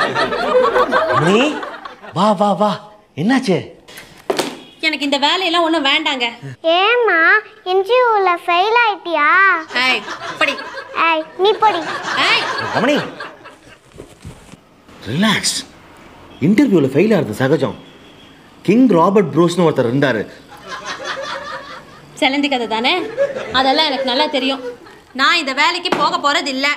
ரமணி வா வா வா என்னாச்சு எனக்கு இந்த வேலையெல்லாம் ஒன்றும் வேண்டாங்க ஏம்மா இன்டர்வியூவில் ஃபெயில் ஆயிட்டியா ஏய் படி ஏய் நீ படி ஏய் ரமணி ரிலாக்ஸ் இன்டர்வியூவில் ஃபெயில் ஆகிறது சகஜம் கிங் ராபர்ட் ப்ரூஸ்னு ஒருத்தர் இருந்தார் செலந்தி கதை தானே அதெல்லாம் எனக்கு நல்லா தெரியும் நான் இந்த வேலைக்கு போக போறது இல்ல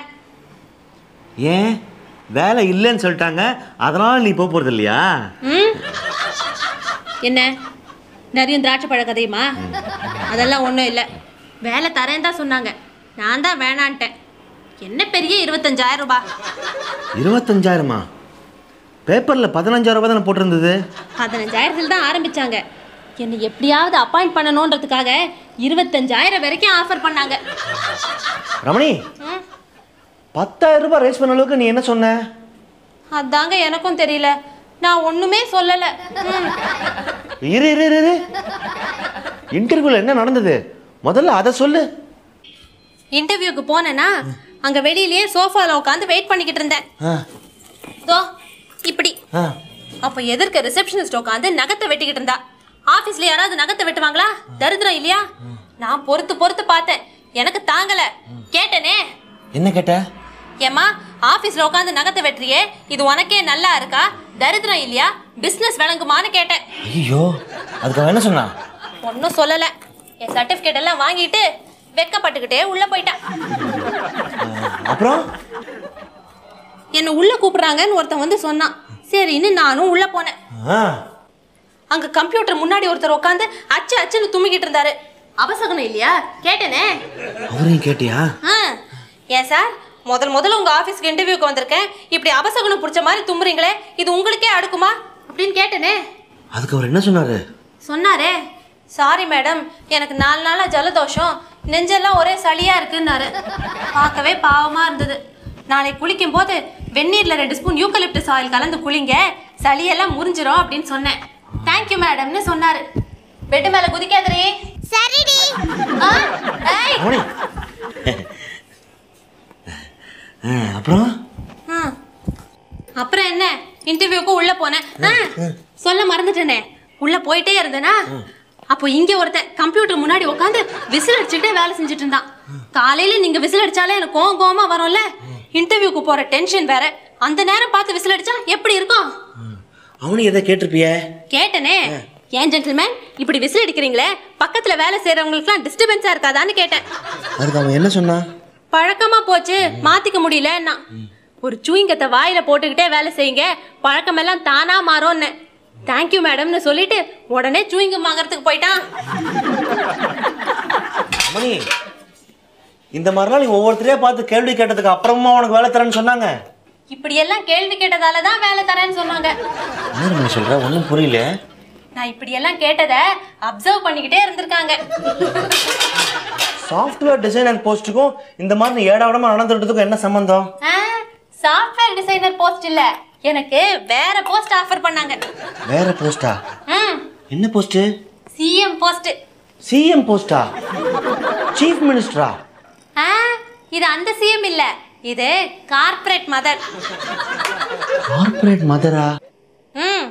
ஏன் வேலை இல்லைன்னு சொல்லிட்டாங்க அதனால் நீ போக போகிறது இல்லையா ம் என்ன நிறைய திராட்சை பழ கதையுமா அதெல்லாம் ஒன்றும் இல்லை வேலை தரேன் தான் சொன்னாங்க நான் தான் வேணான்ட்டேன் என்ன பெரிய இருபத்தஞ்சாயிரம் ரூபாய் இருபத்தஞ்சாயிரமா பேப்பரில் பதினஞ்சாயிரம் ரூபாய் தானே போட்டிருந்தது பதினஞ்சாயிரத்தில் தான் ஆரம்பிச்சாங்க என்னை எப்படியாவது அப்பாயிண்ட் பண்ணணுன்றதுக்காக இருபத்தஞ்சாயிரம் வரைக்கும் ஆஃபர் பண்ணாங்க ரமணி ம் பத்தாயிரம் ரூபாய் ரேஸ் பண்ண அளவுக்கு நீ என்ன சொன்ன அதாங்க எனக்கும் தெரியல நான் ஒண்ணுமே சொல்லல ம். இரு இரு இரு, இரு இன்டர்வியூவில் என்ன நடந்தது முதல்ல அதை சொல்லு இன்டர்வியூக்கு போனேன்னா அங்க வெளியிலேயே சோஃபால உட்காந்து வெயிட் பண்ணிக்கிட்டு இருந்தேன் ஆ தோ இப்படி ஆ அப்ப எதிர்க்க ரிசப்ஷனிஸ்ட் உட்காந்து நகத்தை வெட்டிக்கிட்டு இருந்தா ஆபீஸ்ல யாராவது நகத்தை வெட்டுவாங்களா தரித்திரம் இல்லையா நான் பொறுத்து பொறுத்து பார்த்தேன் எனக்கு தாங்கல கேட்டனே என்ன கேட்ட ஏம்மா ஆபீஸ்ல உட்காந்து நகத்தை வெட்டுறியே இது உனக்கே நல்லா இருக்கா தரித்திரம் இல்லையா பிசினஸ் விளங்குமான்னு கேட்டேன் ஐயோ அதுக்கு அவன் என்ன சொன்னா ஒன்றும் சொல்லல என் சர்டிபிகேட் எல்லாம் வாங்கிட்டு வெக்கப்பட்டுக்கிட்டே உள்ள போயிட்டான் அப்புறம் என்னை உள்ள கூப்பிடுறாங்கன்னு ஒருத்தன் வந்து சொன்னான் சரின்னு நானும் உள்ள போனேன் ஆ அங்க கம்ப்யூட்டர் முன்னாடி ஒருத்தர் உட்காந்து அச்சு அச்சுன்னு தும்மிக்கிட்டு இருந்தாரு அவசகனம் இல்லையா கேட்டேனே அவரையும் கேட்டியா ஆ ஏன் சார் முதல் முதல்ல உங்க ஆபீஸ்க்கு இன்டர்வியூக்கு வந்திருக்கேன் இப்படி அவசகனம் பிடிச்ச மாதிரி தும்புறீங்களே இது உங்களுக்கே அடுக்குமா அப்படின்னு கேட்டேனே அதுக்கு அவர் என்ன சொன்னாரு சொன்னாரே சாரி மேடம் எனக்கு நாலு நாளா ஜலதோஷம் நெஞ்செல்லாம் ஒரே சளியா இருக்குன்னாரு பார்க்கவே பாவமா இருந்தது நாளை குளிக்கும் போது வெந்நீர்ல ரெண்டு ஸ்பூன் யூக்கலிப்டஸ் ஆயில் கலந்து குளிங்க சளியெல்லாம் முறிஞ்சிரும் அப்படின்னு சொன்னேன் தேங்க்யூ மேடம்னு சொன்னாரு பெட்டு மேல குதிக்காதரே சரிடி ஆ, ஏய். ரமணி ஆ, அப்புறம் ஆ. அப்புறம் என்ன இன்டர்வியூக்கு உள்ள போனேன் ஆ, சொல்ல மறந்துட்டேனே உள்ள போயிட்டே இருந்தேனா அப்போ இங்க ஒருத்தன் கம்ப்யூட்டர் முன்னாடி உட்காந்து விசில் அடிச்சுக்கிட்டே வேலை செஞ்சுட்டு இருந்தான் காலையில நீங்க விசில் அடிச்சாலே எனக்கு கோவம் கோவமா வரும்ல இன்டர்வியூக்கு போற டென்ஷன் வேற அந்த நேரம் பார்த்து விசில் அடிச்சா எப்படி இருக்கும் அவனு எதை கேட்டிருப்பிய கேட்டனே ஏன் ஜென்டில்மேன் இப்படி விசில் அடிக்கிறீங்களே பக்கத்துல வேலை செய்யறவங்களுக்குலாம் டிஸ்டர்பன்ஸா இருக்காதான்னு கேட்டேன் அதுக்கு அவன் என்ன சொன்னான் பழக்கமா போச்சு மாத்திக்க முடியலன்னா ஒரு சூயிங்கத்தை வாயில போட்டுக்கிட்டே வேலை செய்யுங்க பழக்கமெல்லாம் தானா மாறும்னு தேங்க்யூ மேடம்னு சொல்லிட்டு உடனே சூயிங்கம் வாங்குறதுக்கு போயிட்டான் ரமணி இந்த மாதிரிலாம் நீ ஒவ்வொருத்தரையா பார்த்து கேள்வி கேட்டதுக்கு அப்புறமா உனக்கு வேலை தரேன்னு சொன்னாங்க இப்படியெல்லாம் கேள்வி கேட்டதால தான் வேலை தரேன்னு சொன்னாங்க என்ன ரமணி சொல்ற ஒன்றும் புரியல நான் இப்படியெல்லாம் கேட்டதை அப்சர்வ் பண்ணிக்கிட்டே இருந்திருக்காங்க சாஃப்ட்வேர் டிசைனர் போஸ்ட்டுக்கும் இந்த மாதிரி நீ ஏடாவிடமா நடந்துட்டதுக்கும் என்ன சம்பந்தம் சாஃப்ட்வேர் டிசைனர் போஸ்ட் இல்ல எனக்கு வேற போஸ்ட் ஆஃபர் பண்ணாங்க வேற போஸ்டா ம் என்ன போஸ்ட்டு சிஎம் போஸ்ட் சிஎம் போஸ்டா சீஃப் மினிஸ்டரா ஆ இது அந்த சிஎம் இல்ல இது கார்ப்பரேட் மதர் கார்ப்பரேட் மதரா ம்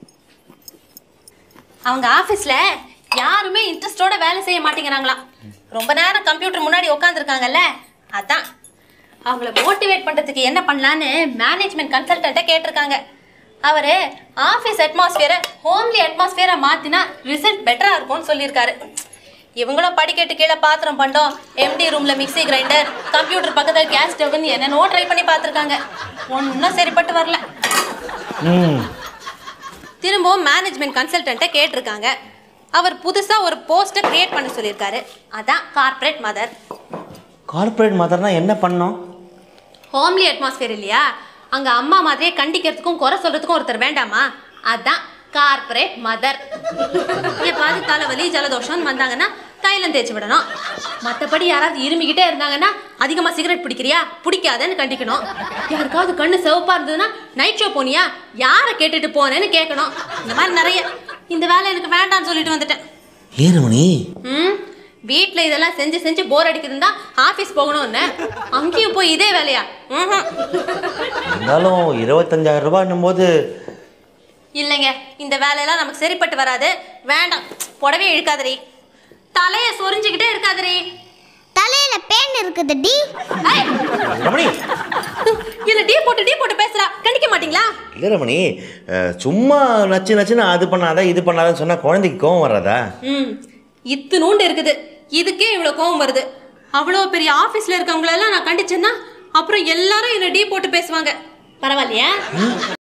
அவங்க ஆஃபீஸில் யாருமே இன்ட்ரெஸ்டோட வேலை செய்ய மாட்டேங்கிறாங்களாம் ரொம்ப நேரம் கம்ப்யூட்டர் முன்னாடி உட்காந்துருக்காங்கல்ல அதான் அவங்கள மோட்டிவேட் பண்ணுறதுக்கு என்ன பண்ணலான்னு மேனேஜ்மெண்ட் கன்சல்டண்ட்டை கேட்டிருக்காங்க அவர் ஆஃபீஸ் அட்மாஸ்பியரை ஹோம்லி அட்மாஸ்பியரை மாற்றினா ரிசல்ட் பெட்டராக இருக்கும்னு சொல்லியிருக்காரு இவங்களும் படிக்கட்டு கீழே பாத்திரம் பண்டோம் எம்டி ரூமில் மிக்ஸி கிரைண்டர் கம்ப்யூட்டர் பக்கத்தில் கேஸ் ஸ்டவ்னு என்னென்னவோ ட்ரை பண்ணி பார்த்துருக்காங்க ஒன்றும் சரிப்பட்டு வரல ம் திரும்பவும் மேனேஜ்மெண்ட் கன்சல்டண்ட்டை கேட்டிருக்காங்க அவர் புதுசாக ஒரு போஸ்ட்டை கிரியேட் பண்ண சொல்லியிருக்காரு அதான் கார்ப்பரேட் மதர் கார்ப்பரேட் மதர்னா என்ன பண்ணோம் ஹோம்லி அட்மாஸ்பியர் இல்லையா அங்கே அம்மா மாதிரியே கண்டிக்கிறதுக்கும் குறை சொல்கிறதுக்கும் ஒருத்தர் வேண்டாமா அதான் கார்ப்பரேட் மதர் எப்பாவது தலைவலி ஜலதோஷம்னு வந்தாங்கன்னா தைலம் தேய்ச்சி விடணும் மற்றபடி யாராவது இருமிக்கிட்டே இருந்தாங்கன்னா அதிகமாக சிகரெட் பிடிக்கிறியா பிடிக்காதன்னு கண்டிக்கணும் யாருக்காவது கண்ணு சிவப்பா இருந்ததுன்னா நைட் ஷோ போனியா யாரை கேட்டுட்டு போனேன்னு கேட்கணும் இந்த மாதிரி நிறைய இந்த வேலை எனக்கு வேண்டாம்னு சொல்லிட்டு வந்துட்டேன் ஏன் ரமணி ம் வீட்டில் இதெல்லாம் செஞ்சு செஞ்சு போர் அடிக்குதுன்னு தான் ஆஃபீஸ் போகணும்னு அங்கேயும் போய் இதே வேலையா ம்ஹும். இருந்தாலும் இருபத்தஞ்சாயிரம் ரூபாய்ன்னும் போது இல்லைங்க இந்த வேலையெல்லாம் நமக்கு சரிப்பட்டு வராது வேண்டாம் புடவே இழுக்காதடி தலையை சொரிஞ்சுக்கிட்டே இருக்காதடி தலையில பேன் இருக்குது டி ஏய், ரமணி இல்ல டீ போட்டு டீ போட்டு பேசுறா கண்டிக்க மாட்டீங்களா இல்லை ரமணி அஹ், சும்மா நச்சு நச்சுன்னு அது பண்ணாத இது பண்ணாதன்னு சொன்னால் குழந்தைக்கு கோவம் வராதா ம் இத்துணூண்டு இருக்குது இதுக்கே இவ்வளோ கோவம் வருது அவ்வளோ பெரிய ஆஃபீஸில் இருக்கவங்களெல்லாம் நான் கண்டிச்சேன்னா அப்புறம் எல்லாரும் என்ன டீ போட்டு பேசுவாங்க பரவாயில்லையா